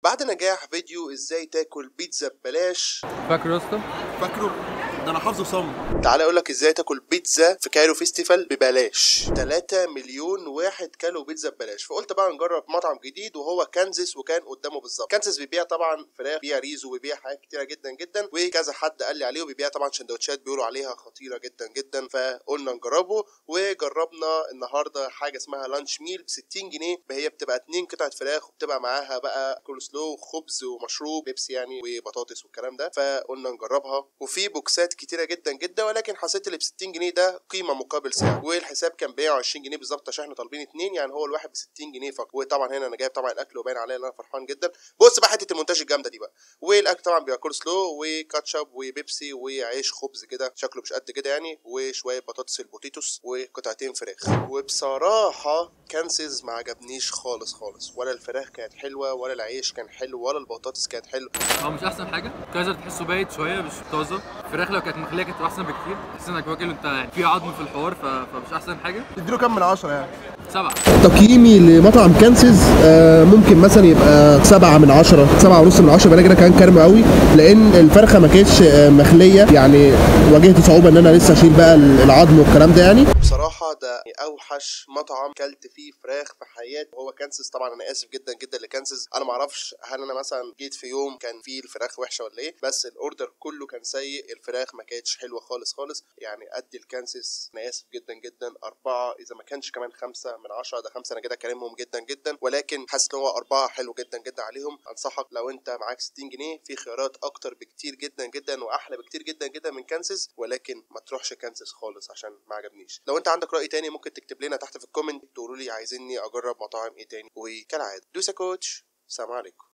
بعد نجاح فيديو ازاي تاكل بيتزا ببلاش فاكر يا اسطى فاكره ده انا حافظه صم تعالى اقول لك ازاي تاكل بيتزا في كايرو فيستيفال ببلاش 3 مليون واحد كلوا بيتزا ببلاش فقلت بقى نجرب مطعم جديد وهو كانزس وكان قدامه بالظبط كانزس بيبيع طبعا فراخ بيبيع ريزو وبيبيع حاجات كتيره جدا جدا وكذا حد قال لي عليه وبيبيع طبعا سندوتشات بيقولوا عليها خطيره جدا جدا فقلنا نجربه وجربنا النهارده حاجه اسمها لانش ميل ب 60 جنيه هي بتبقى اتنين قطعه فراخ وبتبقى معاها بقى كول سلو وخبز ومشروب بيبسي يعني وبطاطس والكلام ده فقلنا نجربها وفي بوكسات كتيره جدا جدا ولكن حسيت اللي ب 60 جنيه ده قيمه مقابل سعر والحساب كان ب 120 جنيه بالظبط عشان احنا طالبين اتنين يعني هو الواحد ب 60 جنيه فقط وطبعا هنا انا جايب طبعا الاكل وباين عليا ان انا فرحان جدا بص بقى حته المونتاج الجامده دي بقى والاكل طبعا بيبقى كول سلو وكاتشب وبيبسي وعيش خبز كده شكله مش قد كده يعني وشويه بطاطس البوتيتوس وقطعتين فراخ وبصراحه كانسز ما عجبنيش خالص خالص ولا الفراخ كانت حلوه ولا العيش كان حلو ولا البطاطس كانت حلوه هو مش احسن حاجه كايزر تحسه بايت شويه مش طازه الفراخ لو كانت مخليه كانت احسن بكتير تحس انك واكل انت يعني في عظم في الحوار ف... فمش احسن حاجه اديله كام من عشرة يعني سبعه تقييمي لمطعم كانسز آه، ممكن مثلا يبقى سبعة من عشرة سبعة ونص من عشرة بقى كده كان كرم قوي لان الفرخة ما كانتش آه، مخلية يعني واجهت صعوبة ان انا لسه اشيل بقى العظم والكلام ده يعني بصراحة ده اوحش مطعم كلت فيه فراخ في حياتي هو كانسز طبعا انا اسف جدا جدا لكانسز انا ما اعرفش هل انا مثلا جيت في يوم كان فيه الفراخ وحشة ولا ايه بس الاوردر كله كان سيء الفراخ ما كانتش حلوة خالص خالص يعني ادي الكانسز انا اسف جدا جدا اربعة اذا ما كانش كمان خمسة من عشرة ده خمسة انا كده كلامهم جدا جدا ولكن حاسس ان هو اربعة حلو جدا جدا عليهم انصحك لو انت معاك 60 جنيه في خيارات اكتر بكتير جدا جدا واحلى بكتير جدا جدا من كانسز ولكن ما تروحش كانسز خالص عشان ما عجبنيش لو انت عندك راي تاني ممكن تكتب لنا تحت في الكومنت تقولوا لي عايزيني اجرب مطاعم ايه تاني وكالعاده دوسا كوتش سلام عليكم